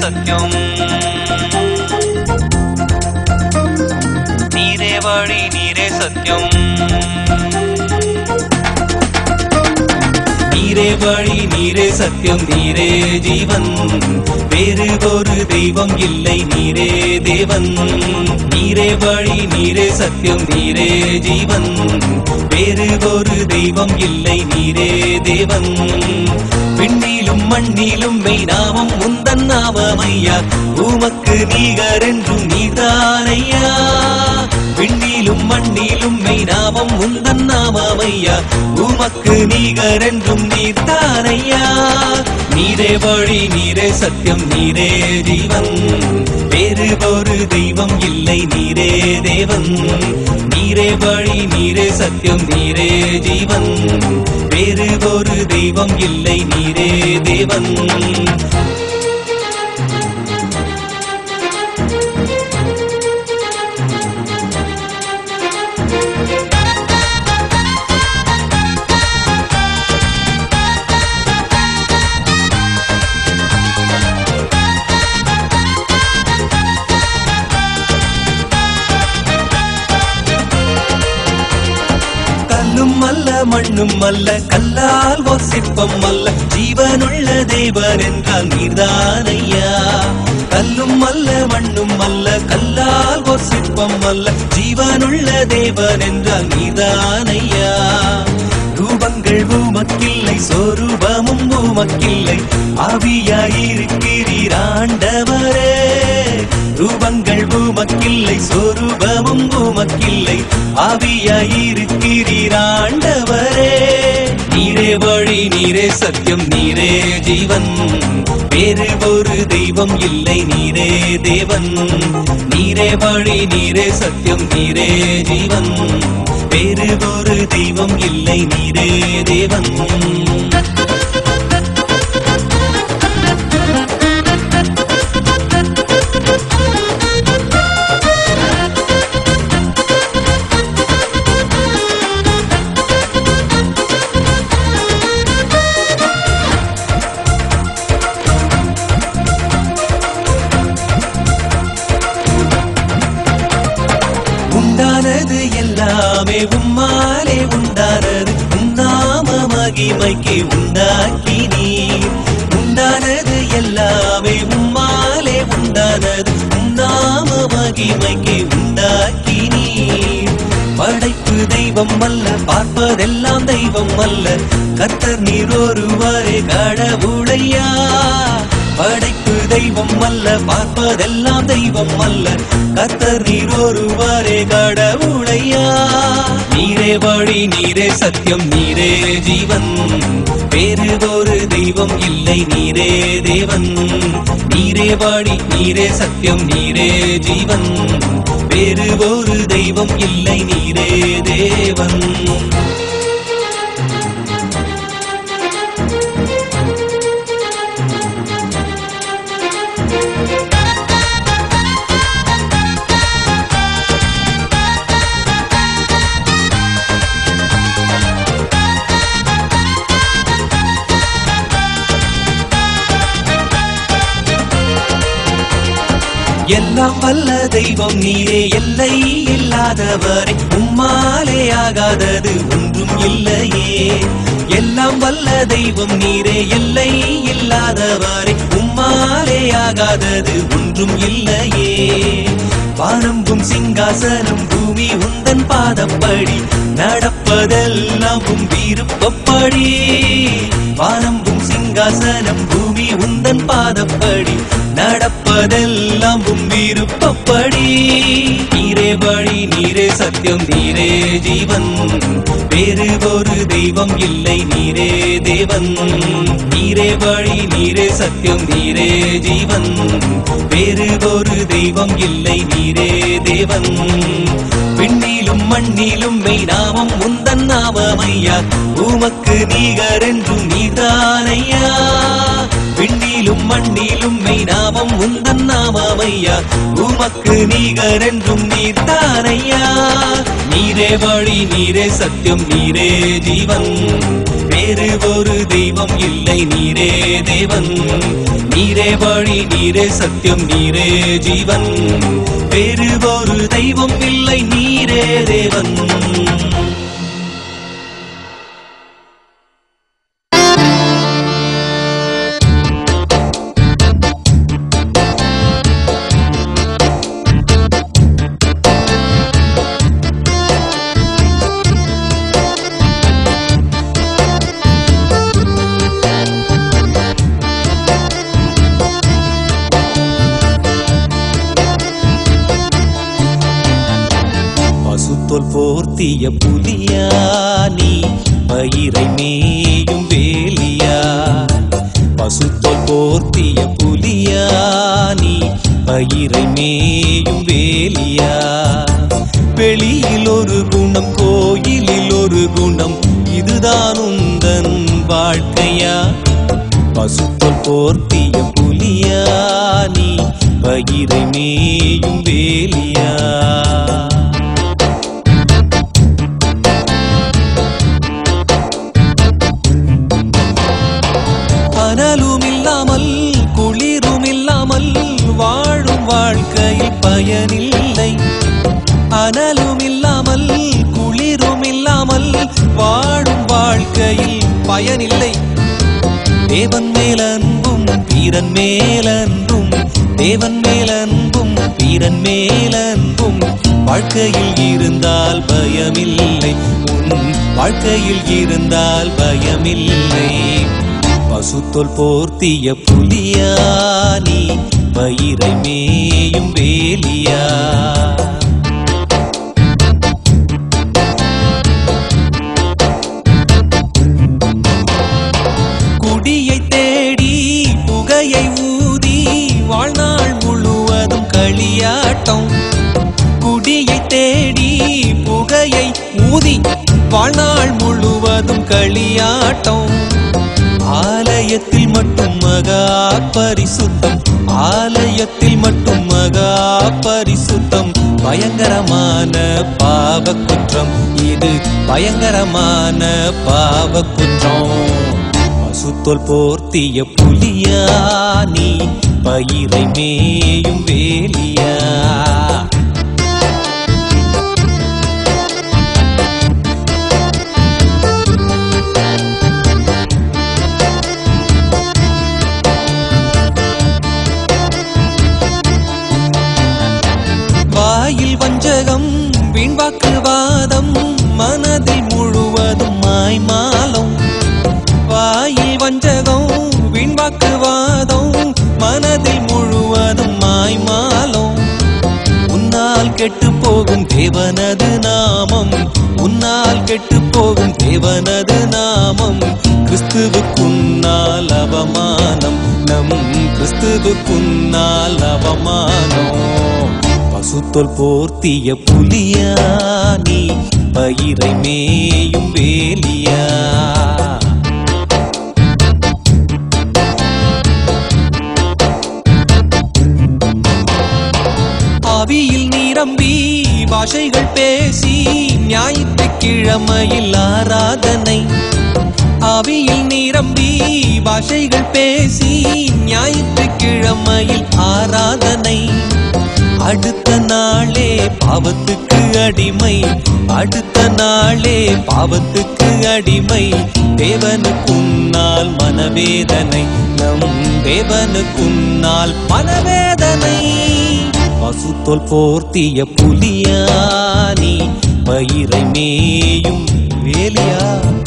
சத்தியம் நீரே வழி நீரே சத்தியம் நீரே வழி நீரே சத்தியம் நீரே ஜீவன் வேறு ஒரு தெய்வம் இல்லை நீரே தேவன் நீரே வழி நீரே சத்தியம் நீரே ஜீவன் வேறு ஒரு தெய்வம் இல்லை நீரே தேவன் விண்ணிலும் மண்ணிலும் மெய் நாமம் முந்தன் நாமமையா உமக்கு நீகர் என்றும் நீதானையா விண்ணிலும் மண்ணிலும் மெய் நாமம் முந்தன் நாமமையா உமக்கு நீகர் என்றும் நீர்தானையா நீரே வழி நீரே சத்தியம் நீரே ஜீவன் வேறு ஒரு தெய்வம் இல்லை நீரே தேவன் நீரே வழி நீரே சத்தியம் நீரே ஜீவன் வேறு ஒரு தெய்வம் இல்லை நீரே தேவன் கல்லும் அல்ல மண்ணும் அல்ல கல்லால் ஒரு சிற்பம் அல்ல ஜீவனுள்ள தேவன் என்றால் நீர்தானையா கல்லும் அல்ல மண்ணும் அல்ல கல்லால் ஒரு சிற்பம் அல்ல ஜீவனுள்ள தேவன் என்றால் நீர்தானையா ரூபங்கள் உமக்கில்லை சொரூபமும் உமக்கில்லை ஆவியாயிருக்கிறீர் ஆண்டவரே ரூபங்கள் உமக்கில்லை சொரூபமும் உமக்கில்லை ஆவியாயிருக்கிறீர் ஆண்டவரே நீரே வழி நீரே சத்தியம் நீரே ஜீவன் வேறு ஒரு தெய்வம் இல்லை நீரே தேவன் நீரே வழி நீரே சத்தியம் நீரே ஜீவன் வேறு ஒரு தெய்வம் இல்லை நீரே தேவன் உண்டானது எல்லாமே உம்மாலே உண்டானது உன்னாம மகிமைக்கு உண்டாக்கி நீர் உண்டானது எல்லாமே உம்மாலே உண்டானது உன்னாம மகிமைக்கு உண்டாக்கி நீர் படைப்பு தெய்வம் அல்ல பார்ப்பதெல்லாம் தெய்வம் அல்ல கர்த்தர் நீர் ஒருவரே கடவுளையா படைப்பு தெய்வம் அல்ல பார்ப்பதெல்லாம் தெய்வம் அல்ல கர்த்தர் நீர் ஒருவரே கடவுளையா நீரே வழி நீரே சத்தியம் நீரே ஜீவன் வேறு ஒரு தெய்வம் இல்லை நீரே தேவன் நீரே வழி நீரே சத்தியம் நீரே ஜீவன் வேறு ஒரு தெய்வம் இல்லை நீரே தேவன் எல்லாம் வல்ல தெய்வம் நீரே எல்லை இல்லாதவரை உம்மாலே ஆகாதது ஒன்றும் இல்லையே எல்லாம் வல்ல தெய்வம் நீரே எல்லை இல்லாதவரை உம்மாலே ஆகாதது ஒன்றும் இல்லையே வானம்பும் சிங்காசனம் பூமி உந்தன் பாதப்படி நடப்பதெல்லாம் உம் விருப்பப்படி வானம்பும் சிங்காசனம் பூமி உந்தன் பாதப்படி நடப்பதெல்லாம் உம் விருப்பப்படி நீரே வழி நீரே சத்தியம் நீரே ஜீவன் வேறு ஒரு தெய்வம் இல்லை நீரே தேவன் நீரே வழி நீரே சத்தியம் நீரே ஜீவன் வேறு ஒரு தெய்வம் இல்லை நீரே தேவன் விண்ணிலும் மண்ணிலும் மெய் நாமம் முந்தன் நாமமையா உமக்கு நீகர் என்றும் நீதானையா விண்ணிலும் மண்ணிலும் மெய் நாமம் உந்தன் நாமமையா உமக்கு நீகர் என்றும் நீர்தானையா நீரே வழி நீரே சத்தியம் நீரே ஜீவன் வேறு ஒரு தெய்வம் இல்லை நீரே தேவன் நீரே வழி நீரே சத்தியம் நீரே ஜீவன் வேறு ஒரு தெய்வம் இல்லை நீரே தேவன் பசுத்தோல் போர்த்திய புலியா நீ பயிரை மேயும் வேலியா பசுத்தோல் போர்த்திய புலியா நீ பயிரை மேயும் வேலியா வெளியில் ஒரு குணம் கோயிலில் ஒரு குணம் இதுதான் உந்தன் வாழ்க்கையா பசுத்தோல் போர்த்திய புலியா நீ பயிரை மேயும் வேலியா அனலும் இல்லாமல் குளிரும் இல்லாமல் வாழும் வாழ்க்கையில் பயனில்லை அனலும் இல்லாமல் குளிரும் இல்லாமல் வாழும் வாழ்க்கையில் பயனில்லை தேவன் மேலன்பும் வீரன் மேலன்பும் தேவன் மேலன்பும் வீரன் மேலன்பும் வாழ்க்கையில் இருந்தால் பயமில்லை உன் வாழ்க்கையில் இருந்தால் பயமில்லை பசுத்தோல் போர்த்திய புலியா நீ பயிரை மேயும் வேலியா குடியை தேடி புகையை ஊதி வாழ்நாள் முழுவதும் களியாட்டம் குடியை தேடி புகையை ஊதி வாழ்நாள் முழுவதும் களியாட்டம் ஆலயத்தில் மட்டும் மகா பரிசுத்தம் ஆலயத்தில் மட்டும் மகா பரிசுத்தம் பயங்கரமான பாவ குற்றம் இது பயங்கரமான பாவ குற்றம் பசுத்தோல் போர்த்திய புலியா நீ பயிரை மேயும் வேலியா வாயில் வஞ்சகம் வீண்வாக்குவாதம் மனதில் முழுவதும் மாய்மாலம் வாயில் வஞ்சகம் வீண்வாக்குவாதம் மனதில் முழுவதும் மாய்மாலம் உன்னால் கெட்டு போகும் தேவனது நாமம் உன்னால் கெட்டு போகும் தேவனது நாமம் கிறிஸ்துவுக்குன்னால் அவமானம் நம் கிறிஸ்துவுக்குன்னால் அவமானம் பசுத்தோல் போர்த்திய புலியா நீ பயிரை மேயும் வேலியா ஆவியில் நீரம்பி பாஷைகள் பேசி ஞாயிற்றுக்கிழமையில் ஆராதனை ஆவியில் நீரம்பி பாஷைகள் பேசி ஞாயிற்றுக்கிழமையில் ஆராதனை அடுத்த நாளே பாவத்துக்கு அடிமை அடுத்த நாளே பாவத்துக்கு அடிமை தேவனுக்குன்னால் மனவேதனை நம் தேவனுக்குன்னால் மனவேதனை பசுத்தோல் போர்த்திய புலியா நீ பயிரை மேயும் வேலியா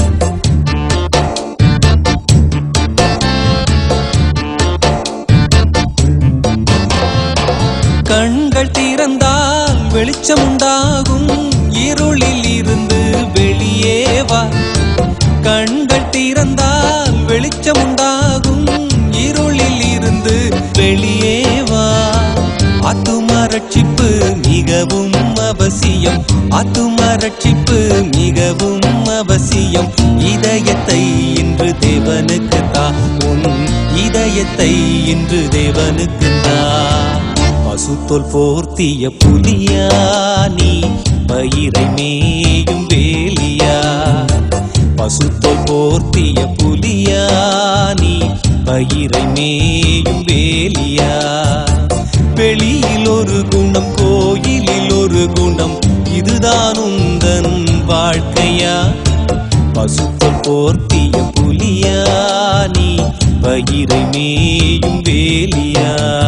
கண்கள் திறந்தால் வெளிச்சம் உண்டாகும் இருளில் இருந்து வெளியே வா கண்கள் திறந்தால் வெளிச்சம் உண்டாகும் இருளில் இருந்து வெளியே வா ஆத்தும ரட்சிப்பு மிகவும் அவசியம் ஆத்தும ரட்சிப்பு மிகவும் அவசியம் இதயத்தை இன்று தேவனுக்கு தா உன் இதயத்தை இன்று தேவனுக்கு தா பசுத்தோல் போர்த்திய புலியா நீ பயிரை மேயும் வேலியா பசுத்தோல் போர்த்திய புலியா நீ பயிரை மேயும் வேலியா வெளியில் ஒரு குணம் கோயிலில் ஒரு குணம் இதுதான் உந்தன் வாழ்க்கையா பசுத்த போர்த்திய புலியா நீ பயிரை மேயும் வேலியா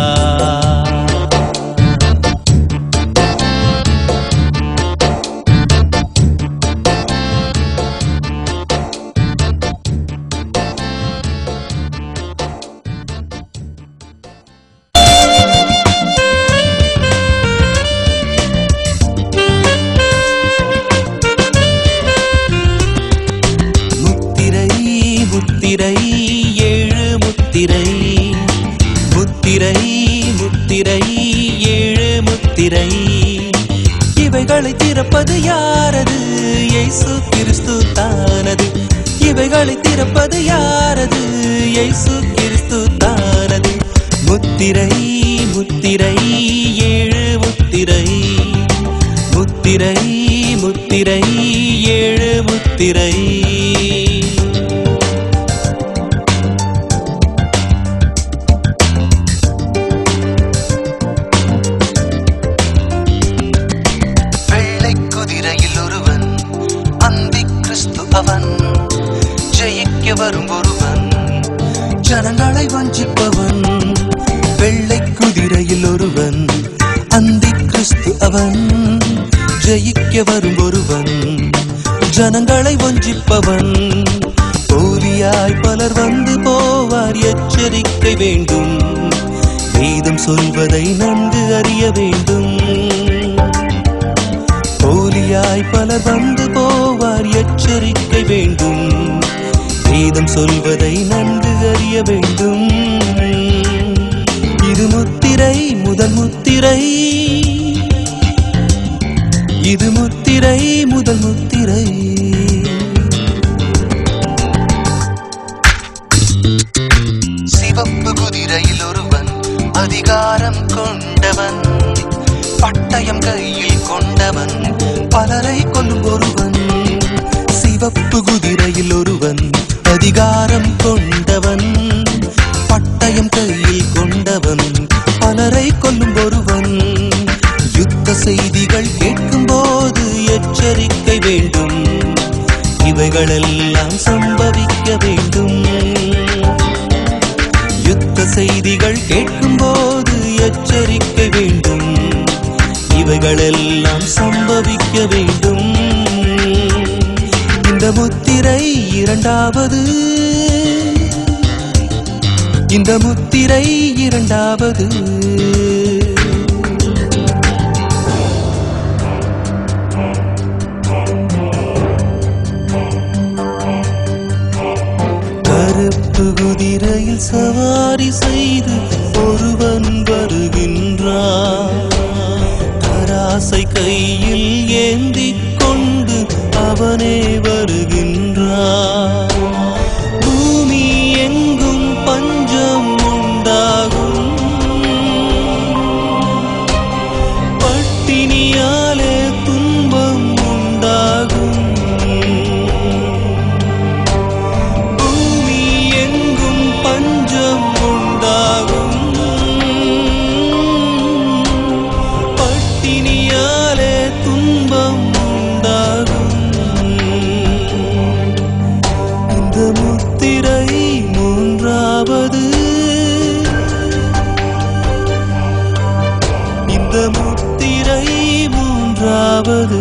முத்திரை முத்திரை ஏழு முத்திரை முத்திரை முத்திரை ஏழு முத்திரை இவைகளை திறப்பது யாரது இயேசு கிறிஸ்து தானது இவைகளை திறப்பது யாரது இயேசு கிறிஸ்து தானது முத்திரை முத்திரை ஏழு முத்திரை முத்திரை முத்திரை ஏழு முத்திரை வெள்ளை குதிரையில் ஒருவன் அந்தி கிறிஸ்து அவன் ஜெயிக்க வரும் ஒருவன் ஜனங்களை வஞ்சிப்பவன் வெள்ளை குதிரையில் ஒருவன் அந்தி கிறிஸ்து அவன் ஜெயிக்க வரும் ஒருவன் ஜனங்களை வஞ்சிப்பவன் போலியாய் பலர் வந்து போவார் எச்சரிக்கை வேண்டும் வேதம் சொல்வதை நன்கு அறிய வேண்டும் போலியாய் பலர் வந்து போவார் எச்சரிக்கை வேண்டும் வேதம் சொல்வதை நன்கு அறிய வேண்டும் இது முத்திரை முதல் முத்திரை இது முத்திரை முதல் முத்திரை சிவப்பு குதிரையில் ஒருவன் அதிகாரம் கொண்டவன் பட்டயம் கையில் கொண்டவன் பலரை கொல்லும் ஒருவன் சிவப்பு குதிரையில் ஒருவன் அதிகாரம் கொண்டவன் பட்டயம் கையில் கொண்டவன் பலரை கொல்லும் ஒருவன் யுத்த செய்திகள் கேட்கும் போது எச்சரிக்கை வேண்டும் இவைகளெல்லாம் சம்பவிக்க வேண்டும் யுத்த செய்திகள் கேட்கும் போது எச்சரிக்கை வேண்டும் இவைகளெல்லாம் சம்பவிக்க வேண்டும் இந்த முத்திரை இரண்டாவது இந்த முத்திரை இரண்டாவது கருப்பு குதிரையில் சவாரி செய்து ஒருவன் வருகின்றான் தராசை கையில் ஏந்திக் கொண்டு அவனே வருகின்றான் பூமி எங்கும் பஞ்சம் உண்டாகும் பட்டினியாலே துன்பம் உண்டாகும் பூமி எங்கும் பஞ்சம் உண்டாகும் பட்டினியாலே துன்பம் உண்டாகும் இந்த முத்திரை மூன்றாவது இந்த முத்திரை மூன்றாவது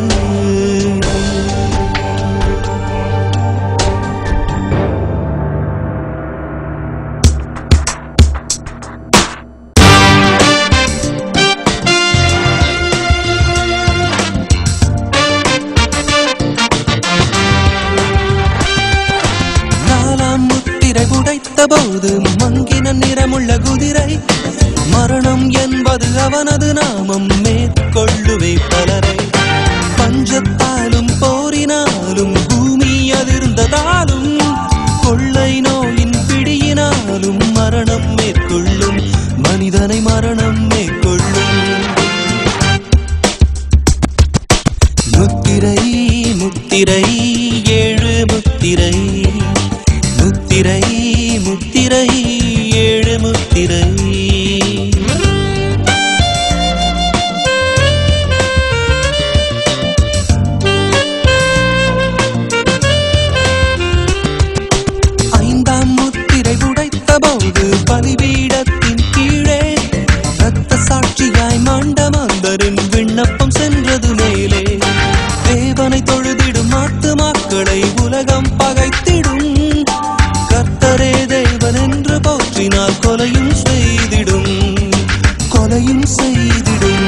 நாலாம் முத்திரை உடைத்த போது மங்கின நிறமுள்ள குதிரை மரணம் என்பது அவனது நாமம் மேற்கொள்ளுவே பலரை பஞ்சத்தாலும் போரினாலும் பூமி அதிர்ந்ததாலும் கொள்ளை நோயின் பிடியினாலும் மரணம் மேற்கொள்ளும் மனிதனை மரணம் மேற்கொள்ளும் முத்திரை முத்திரை ஏழு முத்திரை முத்திரை முத்திரை முத்திரை ஐந்தாம் முத்திரை உடைத்த போது பலிபீடத்தின் கீழே ரத்த சாட்சியாய் மாண்ட மாந்தரின் விண்ணப்பம் சென்றது மேலே தேவனை தொழுதிடும் ஆத்துமாக்களை உலகம் பகைத்திடும் கர்த்தரே தேவன் என்று போற்றினால் கொலையும் செய்திடும் கொலையும் செய்திடும்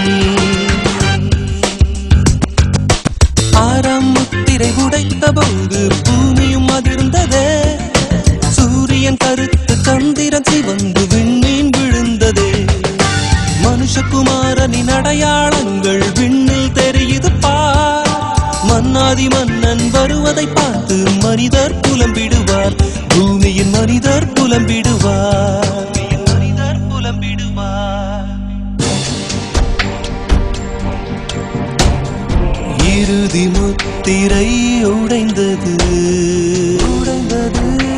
ஆறாம் முத்திரை உடைத்த போது பூமியும் அதிர்ந்ததே சூரியன் கருத்து சந்திரன் சிவந்து விண்மீன் விழுந்ததே மனுஷகுமாரனின் அடையாளங்கள் விண்ணில் தெரியுது பார் மன்னாதி மன்னன் வருவதை பார்த்து மனிதர் புலம்பிடுவார் பூமியின் மனிதர் புலம்பிடுவார் மனிதர் புலம்பிடுவார் இறுதி முத்திரை உடைந்தது உடைந்தது